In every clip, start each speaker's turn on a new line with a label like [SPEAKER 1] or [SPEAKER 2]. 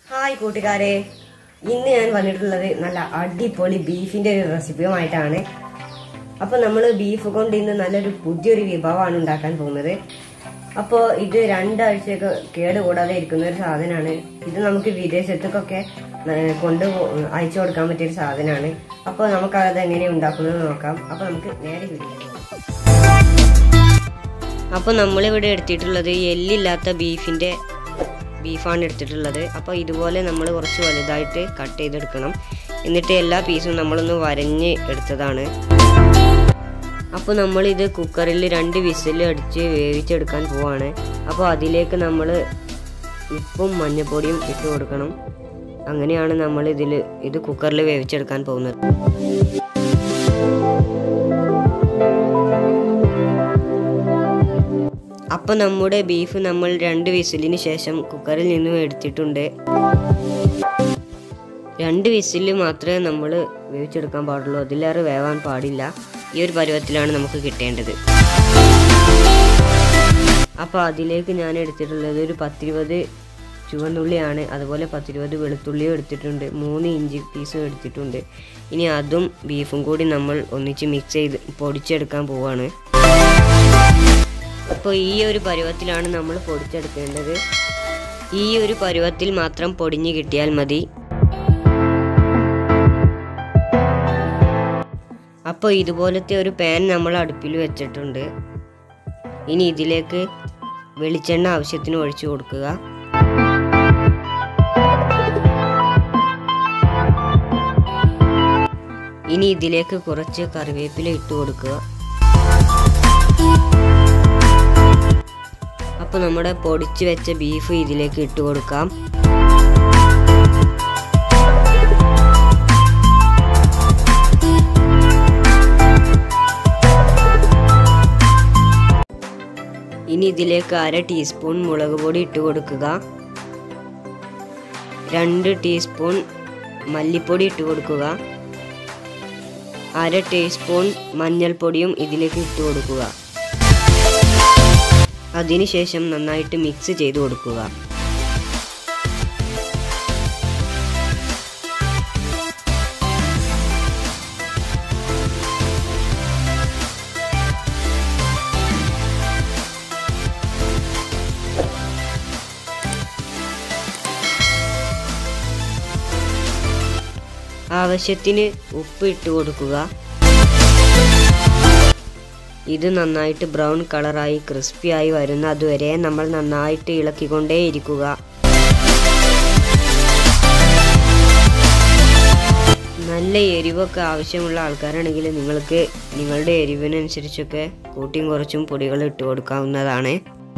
[SPEAKER 1] hi കൂട്ടുകാരെ ഇന്ന് ഞാൻ വന്നിട്ടുള്ളത് നല്ല അടിപൊളി ബീഫിന്റെ ഒരു റെസിപ്പിയുമായിട്ടാണ് അപ്പൊ നമ്മൾ ബീഫ് കൊണ്ട് ഇന്ന് നല്ലൊരു പുതിയൊരു വിഭവമാണ് ഉണ്ടാക്കാൻ പോകുന്നത് അപ്പോൾ ഇത് രണ്ടാഴ്ചയൊക്കെ കേടുകൂടാതെ ഇരിക്കുന്ന ഒരു സാധനമാണ് ഇത് നമുക്ക് വിദേശത്തേക്കൊക്കെ ഏഹ്, കൊണ്ട് പോ- അയച്ചു കൊടുക്കാൻ പറ്റിയ ഒരു സാധനമാണ് അപ്പോൾ നമുക്ക് അത് എങ്ങനെ ഉണ്ടാക്കുന്നത് നോക്കാം അപ്പോൾ നമുക്ക് നേരെ വീഡിയോ അപ്പോൾ നമ്മളിവിടെ എടുത്തിട്ടുള്ളത് എല്ലില്ലാത്ത ബീഫിന്റെ ബീഫാണ് എടുത്തിട്ടുള്ളത് അപ്പോൾ ഇതുപോലെ നമ്മൾ കുറച്ച് വലുതായിട്ട് കട്ട് ചെയ്തെടുക്കണം എന്നിട്ട് എല്ലാ പീസും നമ്മളൊന്ന് വരഞ്ഞ് എടുത്തതാണ് അപ്പോൾ നമ്മളിത് കുക്കറിൽ രണ്ട് വിസിൽ അടിച്ച് വേവിച്ചെടുക്കാൻ പോവാണ് അപ്പോൾ അതിലേക്ക് നമ്മൾ ഉപ്പും മഞ്ഞൾപ്പൊടിയും ഇട്ട് കൊടുക്കണം അങ്ങനെയാണ് നമ്മൾ ഇതിൽ ഇത് കുക്കറിൽ വേവിച്ചെടുക്കാൻ പോകുന്നത് അപ്പോൾ നമ്മുടെ ബീഫ് നമ്മൾ രണ്ട് വിസിലിന് ശേഷം കുക്കറിൽ നിന്നും എടുത്തിട്ടുണ്ട് രണ്ട് വിസിൽ മാത്രമേ നമ്മൾ വേവിച്ചെടുക്കാൻ പാടുള്ളൂ അതിലേറെ വേവാൻ പാടില്ല ഈ ഒരു പരുവത്തിലാണ് നമുക്ക് കിട്ടേണ്ടത് അപ്പോൾ അതിലേക്ക് ഞാൻ എടുത്തിട്ടുള്ളത് ഒരു പത്തിരുപത് ചുവന്നുള്ളിയാണ് അതുപോലെ പത്തിരുപത് വെളുത്തുള്ളിയും എടുത്തിട്ടുണ്ട് മൂന്ന് ഇഞ്ചി പീസും എടുത്തിട്ടുണ്ട് ഇനി അതും ബീഫും കൂടി നമ്മൾ ഒന്നിച്ച് മിക്സ് ചെയ്ത് പൊടിച്ചെടുക്കാൻ പോവാണ് അപ്പോൾ ഈ ഒരു പരുവത്തിലാണ് നമ്മൾ പൊടിച്ചെടുക്കേണ്ടത് ഈ ഒരു പരുവത്തിൽ മാത്രം പൊടിഞ്ഞ് കിട്ടിയാൽ മതി അപ്പോൾ ഇതുപോലത്തെ ഒരു പാൻ നമ്മൾ അടുപ്പിൽ വെച്ചിട്ടുണ്ട് ഇനി ഇതിലേക്ക് വെളിച്ചെണ്ണ ആവശ്യത്തിന് ഒഴിച്ചു കൊടുക്കുക ഇനി ഇതിലേക്ക് കുറച്ച് കറിവേപ്പില ഇട്ട് കൊടുക്കുക അപ്പോൾ നമ്മുടെ പൊടിച്ച് വെച്ച ബീഫ് ഇതിലേക്ക് ഇട്ട് കൊടുക്കാം ഇനി ഇതിലേക്ക് അര ടീസ്പൂൺ മുളക് പൊടി ഇട്ട് കൊടുക്കുക രണ്ട് ടീസ്പൂൺ മല്ലിപ്പൊടി ഇട്ട് കൊടുക്കുക അര ടീസ്പൂൺ മഞ്ഞൾപ്പൊടിയും ഇതിലേക്ക് ഇട്ട് കൊടുക്കുക അതിനുശേഷം നന്നായിട്ട് മിക്സ് ചെയ്ത് കൊടുക്കുക ആവശ്യത്തിന് ഉപ്പ് ഇട്ട് കൊടുക്കുക ഇത് നന്നായിട്ട് ബ്രൗൺ കളറായി ക്രിസ്പിയായി വരുന്ന അതുവരെ നമ്മൾ നന്നായിട്ട് ഇളക്കിക്കൊണ്ടേയിരിക്കുക നല്ല എരിവൊക്കെ ആവശ്യമുള്ള ആൾക്കാരാണെങ്കിൽ നിങ്ങൾക്ക് നിങ്ങളുടെ എരിവിനനുസരിച്ചൊക്കെ കൂട്ടിയും കുറച്ചും പൊടികൾ ഇട്ട് കൊടുക്കാവുന്നതാണ്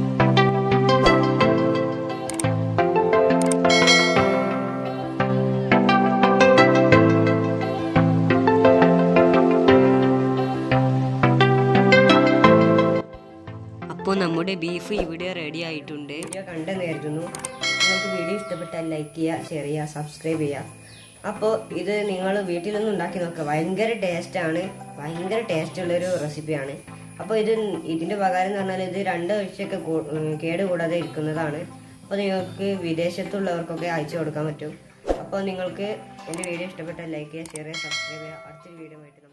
[SPEAKER 1] അപ്പോൾ നമ്മുടെ ബീഫ് ഇവിടെ റെഡി ആയിട്ടുണ്ട് വീഡിയോ കണ്ടെന്ന് കരുതുന്നു നിങ്ങൾക്ക് വീഡിയോ ഇഷ്ടപ്പെട്ടാൽ ലൈക്ക് ചെയ്യുക ഷെയർ ചെയ്യുക സബ്സ്ക്രൈബ് ചെയ്യുക അപ്പോൾ ഇത് നിങ്ങൾ വീട്ടിലൊന്നും ഉണ്ടാക്കി നോക്കുക ഭയങ്കര ടേസ്റ്റാണ് ഭയങ്കര ടേസ്റ്റുള്ളൊരു റെസിപ്പിയാണ് അപ്പോൾ ഇത് ഇതിൻ്റെ ഉപകാരം എന്ന് പറഞ്ഞാൽ ഇത് രണ്ട് ആഴ്ചയൊക്കെ കൂ- ഉം, കേട് കൂടാതെ ഇരിക്കുന്നതാണ് അപ്പോൾ നിങ്ങൾക്ക് വിദേശത്തുള്ളവർക്കൊക്കെ അയച്ചു കൊടുക്കാൻ പറ്റും അപ്പോൾ നിങ്ങൾക്ക് എൻ്റെ വീഡിയോ ഇഷ്ടപ്പെട്ടാൽ ലൈക്ക് ചെയ്യുക ഷെയർ ചെയ്യുക സബ്സ്ക്രൈബ് ചെയ്യുക അടുത്തൊരു വീഡിയോ ആയിട്ട്